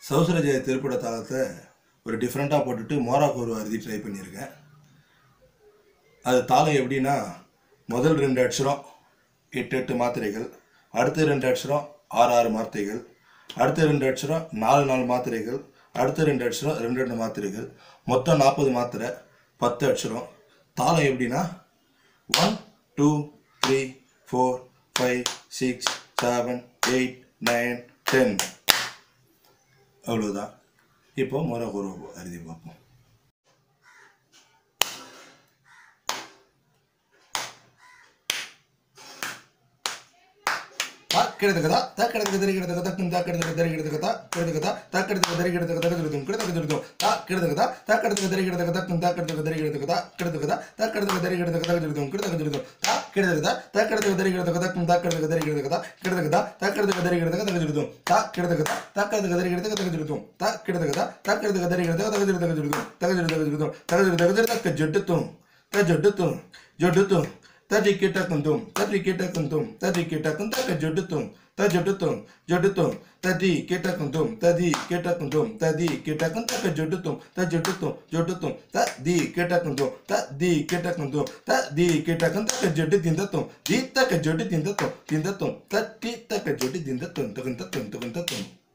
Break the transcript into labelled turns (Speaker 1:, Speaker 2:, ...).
Speaker 1: சௌசரஜய திருப்பட தாளத்தை ஒரு டிஃப்ரெண்ட்டாக போட்டுட்டு மோராக்கு ஒரு அறுதி ட்ரை பண்ணியிருக்கேன் அது தாளம் எப்படின்னா முதல் ரெண்டு அட்சரம் எட்டு எட்டு மாத்திரைகள் அடுத்த ரெண்டு அட்சரம் ஆறு ஆறு மாத்திரைகள் அடுத்த ரெண்டு அட்சரம் நாலு நாலு மாத்திரைகள் அடுத்த ரெண்டு அட்சரம் ரெண்டு ரெண்டு மாத்திரைகள் மொத்தம் நாற்பது மாத்திரை பத்து அட்சரம் தாளம் எப்படின்னா one two three four five six seven eight nine ten அவ்வளோதான் இப்போ முறை ஒரு அறுதி பார்ப்போம் தாக்கிடதுக்கதா தாக்கிடதுக்கு தெரிகிறது தக்கும் தாக்கிடதுக்கு தெரிகிறது கதா கிடதுக்கதா தாக்கிடதுக்கு தெரிகிறது தகுதிருதும் கிடதுக்கு திருதும் தாக்கிடதுக்கதா தாக்கிடதுக்கு தெரிகிறது தக்கும் தாக்கிடதுக்கு தெரிகிறது கதா கிடதுக்கதா தாக்கிடதுக்கு தெரிகிறது தகுதிருதும் கிடதுக்கு திருதும் தாக்கிடதுக்கதா தாக்கிடதுக்கு தெரிகிறது தக்கும் தாக்கிடதுக்கு தெரிகிறது கதா கிடதுக்கதா தாக்கிடதுக்கு தெரிகிறது தகுதிருதும் தாக்கிடதுக்கதா தாக்கிடதுக்கு தெரிகிறது தகுதிருதும் தாக்கிடதுக்கதா தாக்கிடதுக்கு தெரிகிறது தகுதிரு தகுதிருதும் தகுதிரு தகுதிருதும் தகுதிரு தகுதிரு தக்க ஜொட்டுத்தும் த ஜொட்டுத்தும் ஜொட்டுத்தும் ತದಿ ಕಿಟಕಂದುಂ ತದಿ ಕಿಟಕಂದುಂ ತದಿ ಕಿಟಕಂ ತಕ ಜೊಡುತ್ತುಂ ತ ಜೊಡುತ್ತುಂ ಜೊಡುತ್ತುಂ ತದಿ ಕಿಟಕಂದುಂ ತದಿ ಕಿಟಕಂದುಂ ತದಿ ಕಿಟಕಂ ತಕ ಜೊಡುತ್ತುಂ ತ ಜೊಡುತ್ತುಂ ಜೊಡುತ್ತುಂ ತದಿ ಕಿಟಕಂದುಂ ತದಿ ಕಿಟಕಂದುಂ ತದಿ ಕಿಟಕಂ ತಕ ಜೊಡು ತಿಂದತ್ತುಂ ದಿ ತಕ ಜೊಡು ತಿಂದತ್ತುಂ ತಿಂದತ್ತುಂ ತಟ್ಟಿ ತಕ ಜೊಡು ತಿಂದತ್ತುಂ ತಗಂತ ತುಂ ತಗಂತ ತುಂ